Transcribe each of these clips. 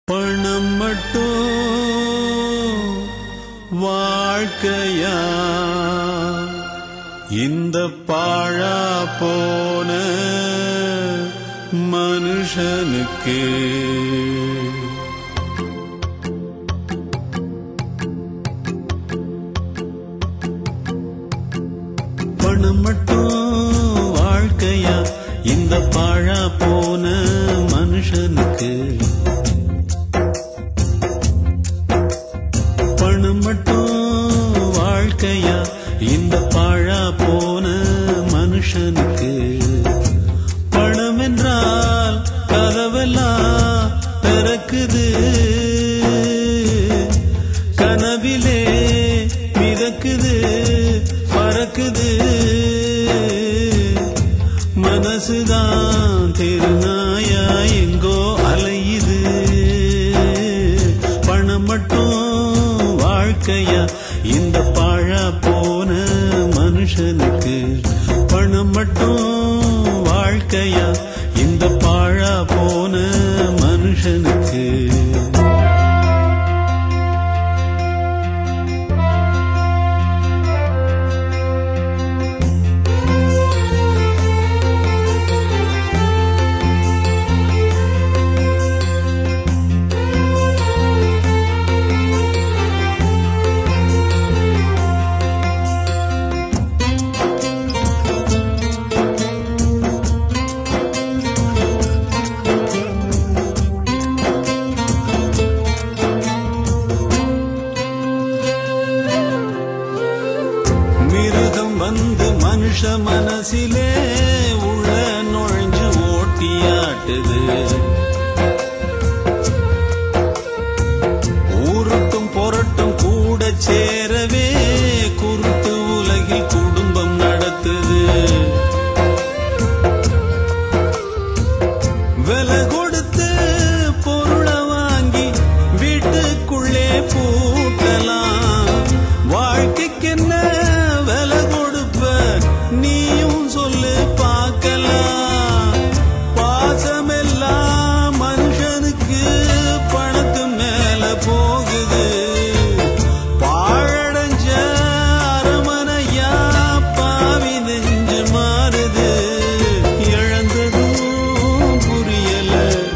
பணம் மட்டும் வாழ்க்கையா இந்த பாழா போன மனுஷனுக்கு பணம் மட்டும் வாழ்க்கையா இந்த பாழா போன மனுஷனுக்கு பணம் மட்டும் வாழ்க்கையா இந்த பாழா போன மனுஷனுக்கு பணம் என்றால் கதவெல்லாம் திறக்குது கனவிலே மிதக்குது பறக்குது மனசுதான் தெருநாயா எங்கோ அலையுது பணம் மட்டும் வாழ்க்கையா இந்த பாழா போன மனுஷனுக்கு பணம் மட்டும் வாழ்க்கையா இந்த பாழா போன மனுஷனுக்கு மிருகம் வந்து மனுஷ மனசிலே உள்ள நுழைஞ்சு ஓட்டியாட்டுது ஊருட்டும் பொரட்டும் கூட சேரவே குருட்டு உலகில் குடும்பம் நடத்துது விலை கொடுத்து பொருளை வாங்கி வீட்டுக்குள்ளே பூட்டலாம் வாழ்க்கைக்கு என்ன விலை கொடுப்ப நீயும் சொல்லு பார்க்கலாம் பாசமெல்லாம் மனுஷனுக்கு பணத்து மேல போகுது பாழடைஞ்ச அரமனையா பாவி நெஞ்சு மாறுது இழந்ததும் புரியல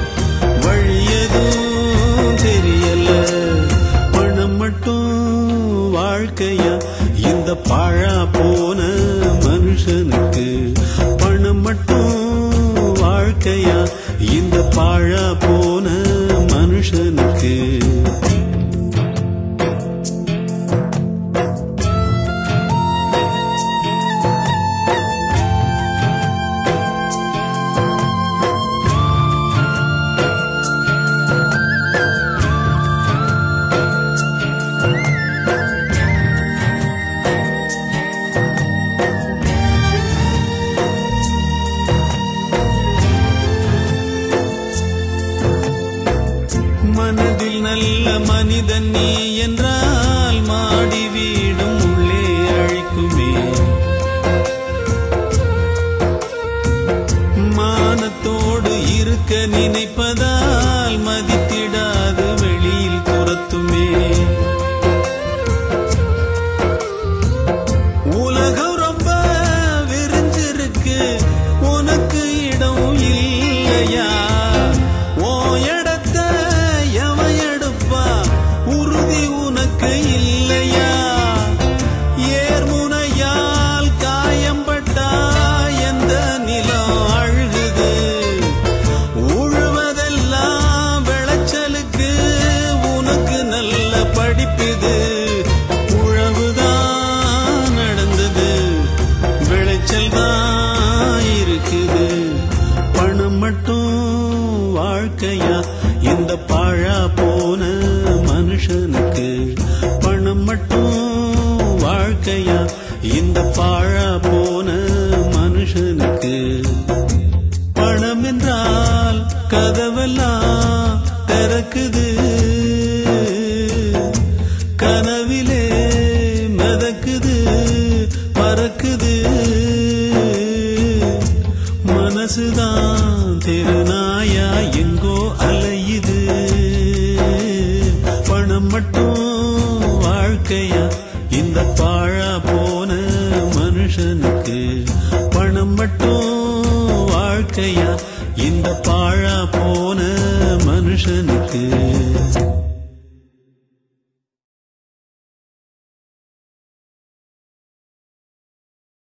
வழியதும் தெரியல பணம் மட்டும் வாழ்க்கையா இந்த பாழா போன மனுஷனுக்கு பணம் மட்டும் வாழ்க்கையா இந்த பாழா போன மனுஷனுக்கு மனதில் நல்ல மனிதன் நீ என்றால் மாடி வீடும் உள்ளே அழைக்குமே மானத்தோடு இருக்க நினைப்பதால் மதித்திடாது வெளியில் துரத்துமே உலகம் ரொம்ப விரிஞ்சிருக்கு உனக்கு இடம் இல்லையா ஓ இடத்த எவன் எடுப்பா உறுதி உனக்கு இல்லையா ஏர்முனையால் காயம்பட்டா எந்த நிலம் அழுகுது உழுவதெல்லாம் விளைச்சலுக்கு உனக்கு நல்ல படிப்புது உழவுதான் நடந்தது விளைச்சல் தான் இருக்குது பணம் மட்டும் வாழ்க்கையா இந்த பாழா போன மனுஷனுக்கு பணம் மட்டும் வாழ்க்கையா இந்த பாழா போன மனுஷனுக்கு பணம் என்றால் கதவெல்லாம் திறக்குது கனவிலே மிதக்குது பறக்குது மனசுதான் தெருநாயா எங்கோ அலையுது இந்த பாழா போன மனுஷனுக்கு பணம் மட்டும் வாழ்க்கையா இந்த பாழா போன மனுஷனுக்கு